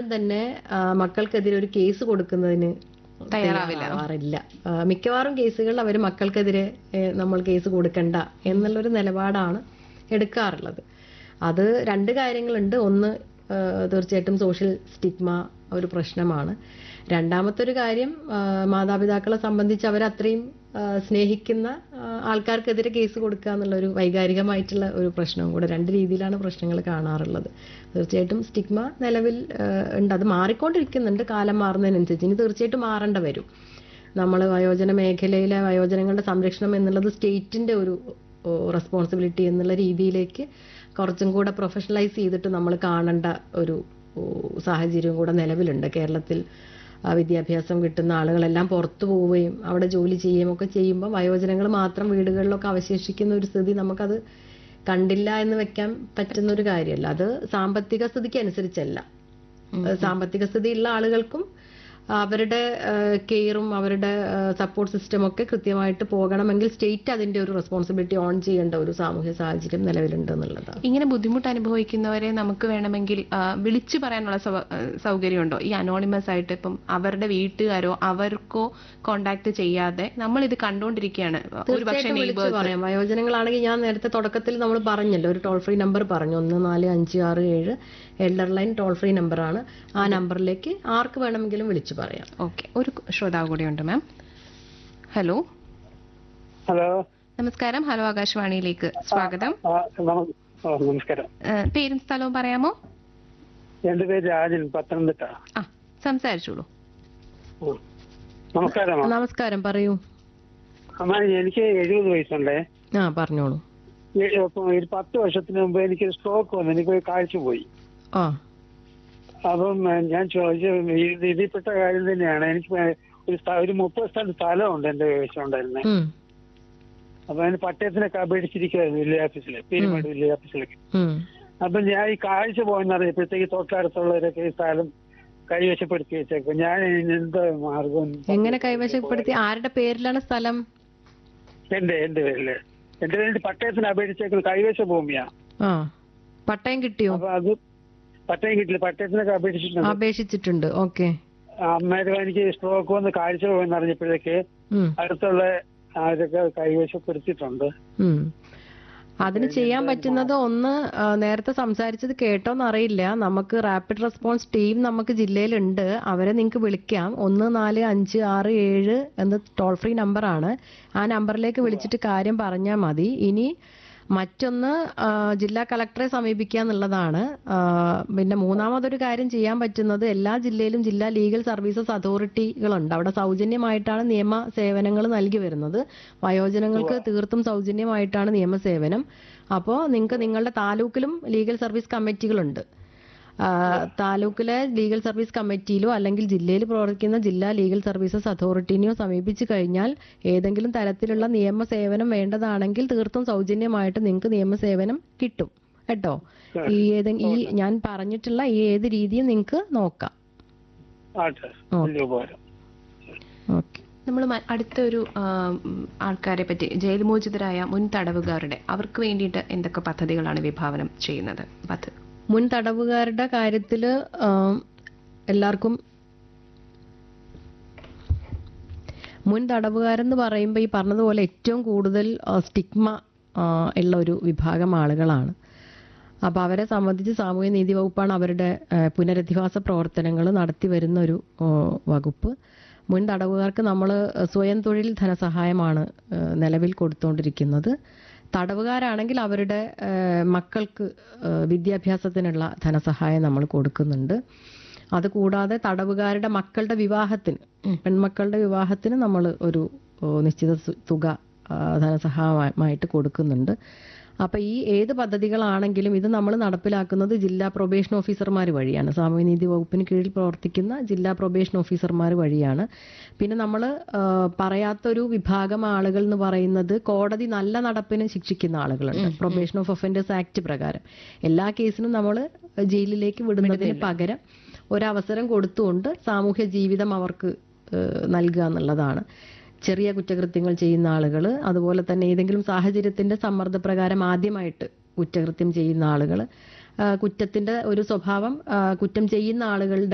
തന്നെ ആ, മക്കൾക്കെതിരെ ഒരു കേസ് കൊടുക്കുന്നതിന് തയ്യാറാവില്ല. തയ്യാറാവാറില്ല ആ, മിക്കവാറും കേസുകളിൽ അവർ മക്കൾക്കെതിരെ ഏ, നമ്മൾ കേസ് കൊടുക്കണ്ട എന്നുള്ളൊരു നിലപാടാണ് എടുക്കാറുള്ളത് അത് രണ്ട് കാര്യങ്ങളുണ്ട് ഒന്ന് ആ, തീർച്ചയായിട്ടും സോഷ്യൽ സ്റ്റിഗ്മ ഒരു പ്രശ്നമാണ് രണ്ടാമത്തെ ഒരു കാര്യം ആ, മാതാപിതാക്കളെ സംബന്ധിച്ച് അവർ അത്രയും ആ, സ്നേഹിക്കുന്ന ആ, ആൾക്കാർക്കെതിരെ കേസ് കൊടുക്കുക എന്നുള്ള ഒരു വൈകാരികമായിട്ടുള്ള ഒരു പ്രശ്നവും കൂടെ രണ്ട് രീതിയിലാണ് പ്രശ്നങ്ങൾ കാണാറുള്ളത് തീർച്ചയായിട്ടും സ്റ്റിഗ്മ നിലവിൽ ആ, ഉണ്ട് അത് മാറിക്കൊണ്ടിരിക്കുന്നുണ്ട് കാലം മാറുന്നതിനനുസരിച്ച് ഇനി തീർച്ചയായിട്ടും മാറേണ്ട വരും നമ്മൾ വയോജന മേഖലയിലെ വയോജനങ്ങളുടെ സംരക്ഷണം എന്നുള്ളത് സ്റ്റേറ്റിന്റെ ഒരു റെസ്പോൺസിബിലിറ്റി എന്നുള്ള രീതിയിലേക്ക് കുറച്ചും കൂടെ പ്രൊഫഷണലൈസ് ചെയ്തിട്ട് നമ്മൾ കാണേണ്ട ഒരു ഓ, സാഹചര്യവും കൂടെ നിലവിലുണ്ട് കേരളത്തിൽ ആ, വിദ്യാഭ്യാസം കിട്ടുന്ന ആളുകളെല്ലാം പുറത്തു പോവുകയും അവിടെ ജോലി ചെയ്യുകയും ഒക്കെ ചെയ്യുമ്പോൾ വയോജനങ്ങൾ മാത്രം വീടുകളിലൊക്കെ അവശേഷിക്കുന്ന ഒരു സ്ഥിതി നമുക്കത് കണ്ടില്ല എന്ന് വെക്കാൻ പറ്റുന്ന ഒരു കാര്യമല്ല അത് സാമ്പത്തിക സ്ഥിതിക്ക് അനുസരിച്ചല്ല സാമ്പത്തിക സ്ഥിതിയുള്ള ആളുകൾക്കും അവരുടെ കെയറും അവരുടെ സപ്പോർട്ട് സിസ്റ്റം ഒക്കെ കൃത്യമായിട്ട് പോകണമെങ്കിൽ സ്റ്റേറ്റ് അതിന്റെ ഒരു റെസ്പോൺസിബിലിറ്റി ഓൺ ചെയ്യേണ്ട ഒരു സാമൂഹ്യ സാഹചര്യം നിലവിലുണ്ട് എന്നുള്ളതാണ് ഇങ്ങനെ ബുദ്ധിമുട്ട് അനുഭവിക്കുന്നവരെ നമുക്ക് വേണമെങ്കിൽ ആ, വിളിച്ചു പറയാനുള്ള സൗ- ആ, സൗകര്യമുണ്ടോ ഈ അനോണിമസ് ആയിട്ട് ഇപ്പം അവരുടെ വീട്ടുകാരോ അവർക്കോ കോണ്ടാക്ട് ചെയ്യാതെ നമ്മൾ ഇത് കണ്ടുകൊണ്ടിരിക്കുകയാണ് ഒരു പക്ഷേ തീർച്ചയായിട്ടും വിളിച്ചു പറയാം വയോജനങ്ങളാണെങ്കിൽ ഞാൻ നേരത്തെ തുടക്കത്തിൽ നമ്മൾ പറഞ്ഞല്ലോ ഒരു ടോൾ ഫ്രീ നമ്പർ പറഞ്ഞു ഒന്ന് നാല് അഞ്ച് ആറ് ഏഴ് എൽഡർ ലൈൻ ടോൾ ഫ്രീ നമ്പറാണ് ആ നമ്പറിലേക്ക് ആർക്ക് വേണമെങ്കിലും വിളിച്ചു പറയാം ഓക്കെ ഒരു ശ്രോതാവ് കൂടിയുണ്ട് മാം ഹലോ ഹലോ നമസ്കാരം ഹലോ ആകാശവാണിയിലേക്ക് സ്വാഗതം ആ, നമ- ഓ, നമസ്കാരം ആ, പേരും സ്ഥലവും പറയാമോ എന്റെ പേര് രാജൻ പത്തനംതിട്ട ആ സംസാരിച്ചോളൂ ഉം. നമസ്കാരം നമസ്കാരം പറയൂ അമ്മ എനിക്ക് എഴുപത് വയസ്സുണ്ടേ ആ പറഞ്ഞോളൂ ഈ- ഇപ്പം ഒരു പത്ത് വർഷത്തിന് മുമ്പ് എനിക്ക് സ്ട്രോക്ക് വന്നു എനിക്ക് ഒരു കാഴ്ച പോയി ആ അപ്പം ഏ, ഞാൻ ചോദിച്ചു ഇത് ഇതിൽപ്പെട്ട കാര്യം തന്നെയാണ് എനിക്ക് ഒരു സ്ഥ- ഒരു മുപ്പത് സ്ഥലം സ്ഥലമുണ്ട് എന്റെ കൈവശം ഉണ്ടായിരുന്നത് ഉം അപ്പൊ അതിന് പട്ടയത്തിനൊക്കെ അപേക്ഷിച്ചിരിക്കുവായിരുന്നു വില്ലേജ് ഓഫീസിൽ പീരുമേട് വില്ലേജ് ഓഫീസിലേക്ക് ഉം അപ്പൊ ഞാൻ ഈ കാഴ്ച പോയെന്നറിയപ്പോഴത്തേക്ക് തൊട്ടടുത്തുള്ളവരൊക്കെ ഈ സ്ഥലം കൈവശപ്പെടുത്തി വെച്ചേക്കും ഞാൻ ഇതിന് എന്താ മാർഗം എങ്ങനെ കൈവശപ്പെടുത്തി ആരുടെ പേരിലാണ് സ്ഥലം എന്റെ എന്റെ പേരില് എന്റെ പേരിൽ പട്ടയത്തിന് അപേക്ഷിച്ചേക്കുന്ന കൈവശ ഭൂമിയാ ആ പട്ടയം കിട്ടിയോ അപ്പൊ അത് പട്ടയം കിട്ടില്ല പട്ടയത്തിനൊക്കെ അപേക്ഷിച്ചിട്ടുണ്ട് അപേക്ഷിച്ചിട്ടുണ്ട് ഓക്കെ അന്നേരം എനിക്ക് സ്ട്രോക്ക് വന്ന് കാഴ്ച പോയെന്ന് അറിഞ്ഞപ്പോഴേക്ക് ഉം അടുത്തുള്ള ആരൊക്കെ കൈവശപ്പെടുത്തിയിട്ടുണ്ട് ഉം. അതിന് ചെയ്യാൻ പറ്റുന്നത് ഒന്ന് ആ, നേരത്തെ സംസാരിച്ചത് കേട്ടോന്ന് അറിയില്ല നമുക്ക് റാപ്പിഡ് റെസ്പോൺസ് ടീം നമുക്ക് ജില്ലയിലുണ്ട് അവരെ നിങ്ങൾക്ക് വിളിക്കാം ഒന്ന് നാല് അഞ്ച് ആറ് ഏഴ് എന്ന ടോൾ ഫ്രീ നമ്പറാണ് ആ നമ്പറിലേക്ക് വിളിച്ചിട്ട് കാര്യം പറഞ്ഞാൽ മതി ഇനി മറ്റൊന്ന് ആ, ജില്ലാ കളക്ടറെ സമീപിക്കുക എന്നുള്ളതാണ് ആ, പിന്നെ മൂന്നാമതൊരു കാര്യം ചെയ്യാൻ പറ്റുന്നത് എല്ലാ ജില്ലയിലും ജില്ലാ ലീഗൽ സർവീസസ് അതോറിറ്റികളുണ്ട് അവിടെ സൗജന്യമായിട്ടാണ് നിയമ സേവനങ്ങൾ നൽകി വരുന്നത് വയോജനങ്ങൾക്ക് തീർത്തും സൗജന്യമായിട്ടാണ് നിയമസേവനം അപ്പോൾ നിങ്ങൾക്ക് നിങ്ങളുടെ താലൂക്കിലും ലീഗൽ സർവീസ് കമ്മിറ്റികളുണ്ട് ആ, താലൂക്കിലെ ലീഗൽ സർവീസ് കമ്മിറ്റിയിലോ അല്ലെങ്കിൽ ജില്ലയിൽ പ്രവർത്തിക്കുന്ന ജില്ലാ ലീഗൽ സർവീസസ് അതോറിറ്റിനെയോ സമീപിച്ചു കഴിഞ്ഞാൽ ഏതെങ്കിലും തരത്തിലുള്ള നിയമസേവനം വേണ്ടതാണെങ്കിൽ തീർത്തും സൗജന്യമായിട്ട് നിങ്ങൾക്ക് നിയമസേവനം കിട്ടും കേട്ടോ ഈ ഏതെ ഈ ഞാൻ പറഞ്ഞിട്ടുള്ള ഈ ഏത് രീതിയും നിങ്ങൾക്ക് നോക്കാം ആട്ടെ വലിയ ഉപകാരം ഓക്കെ നമ്മൾ അടുത്തൊരു ആ, ഉം, ആൾക്കാരെ പറ്റി ജയിൽ മോചിതരായ മുൻ തടവുകാരുടെ അവർക്ക് വേണ്ടിയിട്ട് എന്തൊക്കെ പദ്ധതികളാണ് വിഭാവനം ചെയ്യുന്നത് പദ്ധ മുൻ തടവുകാരുടെ കാര്യത്തിൽ എല്ലാവർക്കും മുൻ തടവുകാരെന്ന് പറയുമ്പോൾ ഈ പറഞ്ഞതുപോലെ ഏറ്റവും കൂടുതൽ സ്റ്റിഗ്മ ഉള്ള ഒരു വിഭാഗം ആളുകളാണ് അപ്പോൾ അവരെ സംബന്ധിച്ച് സാമൂഹ്യ നീതി വകുപ്പാണ് അവരുടെ ആ, പുനരധിവാസ പ്രവർത്തനങ്ങൾ നടത്തി വരുന്ന ഒരു ആ, വകുപ്പ് മുൻ തടവുകാർക്ക് നമ്മൾ സ്വയം തൊഴിൽ ധനസഹായമാണ് ആ, നിലവിൽ കൊടുത്തുകൊണ്ടിരിക്കുന്നത് തടവുകാരാണെങ്കിൽ അവരുടെ ആ, മക്കൾക്ക് ആ, വിദ്യാഭ്യാസത്തിനുള്ള ധനസഹായം നമ്മൾ കൊടുക്കുന്നുണ്ട് അതുകൂടാതെ തടവുകാരുടെ മക്കളുടെ വിവാഹത്തിന് പെൺമക്കളുടെ വിവാഹത്തിന് നമ്മൾ ഒരു ഓ, നിശ്ചിത സു- തുക ആ, ധനസഹായമായിട്ട് കൊടുക്കുന്നുണ്ട് അപ്പോൾ ഈ ഏത് പദ്ധതികളാണെങ്കിലും ഇത് നമ്മൾ നടപ്പിലാക്കുന്നത് ജില്ലാ പ്രൊബേഷൻ ഓഫീസർമാർ വഴിയാണ് സാമൂഹ്യനീതി വകുപ്പിന് കീഴിൽ പ്രവർത്തിക്കുന്ന ജില്ലാ പ്രൊബേഷൻ ഓഫീസർമാർ വഴിയാണ് പിന്നെ നമ്മൾ പറയാത്തൊരു വിഭാഗം ആളുകൾ എന്ന് പറയുന്നത് കോടതി നല്ല നടപ്പിന് ശിക്ഷിക്കുന്ന ആളുകളുണ്ട് പ്രൊബേഷൻ ഓഫ് ഒഫൻഡേഴ്സ് ആക്ട് പ്രകാരം എല്ലാ കേസിനും നമ്മൾ ജയിലിലേക്ക് വിടുന്നതിന് പകരം ഒരവസരം കൊടുത്തുകൊണ്ട് സാമൂഹ്യ ജീവിതം അവർക്ക് ഏഹ്, നൽകുക എന്നുള്ളതാണ് ചെറിയ കുറ്റകൃത്യങ്ങൾ ചെയ്യുന്ന ആളുകൾ അതുപോലെ തന്നെ ഏതെങ്കിലും സാഹചര്യത്തിന്റെ സമ്മർദ്ദപ്രകാരം ആദ്യമായിട്ട് കുറ്റകൃത്യം ചെയ്യുന്ന ആളുകൾ കുറ്റത്തിന്റെ ഒരു സ്വഭാവം ആ, കുറ്റം ചെയ്യുന്ന ആളുകളുടെ